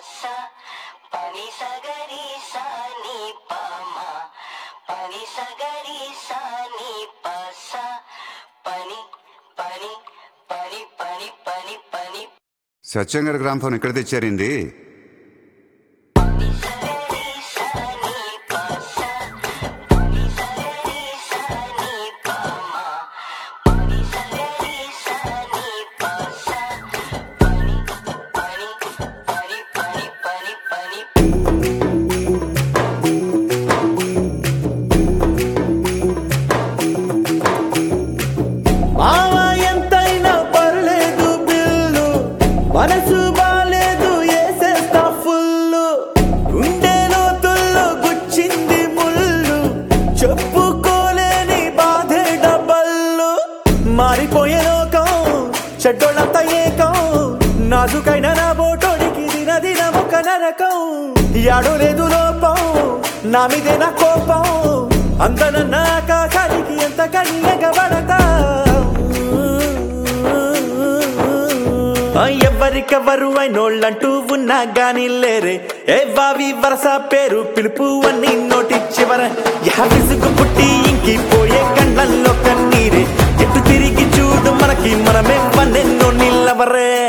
స పని సగరి స ని ప మ పని సగరి స ని ప స పని పని పని పని పని పని సత్యం గారి గ్రామ్ ఫోన్ ఎక్కడ తెచ్చారండి సగరి స ని ప స పని సగరి స ని ప మ పని సగరి స ని ప స పని పని పని పని పని పని మావ ఎంతైనా పర్లేదు బిల్లు మనసు బాలేదు ఏసేస్తా ఫుల్లు గుండె లోతుల్లో గుచ్చింది ముళ్ళు చెప్పుకోలేని బాధే డబ్బల్లు మారిపోయే లోకం చెడ్డోళ్ళంతా ఏకం నాజుకైన నా బోటోడికి దిన దిన ఒక నరకం యాడో లేదు లోపం నా మీదే నా కోపం అందనన్న ఆకాశానికి ఎంత కని ఎగబడతా ఆ, ఎవరికెవరు అయినోళ్ళంటూ ఉన్నా గాని లేరే ఏ బావి వరస పేరు పిలుపు అని నోటి చివర యా విసుగు పుట్టి ఇంకి పోయే కళ్ళల్లో కన్నీరే ఎటు తిరిగి చూడు మనకి మనమే పన్నెన్నో నిల్లవరే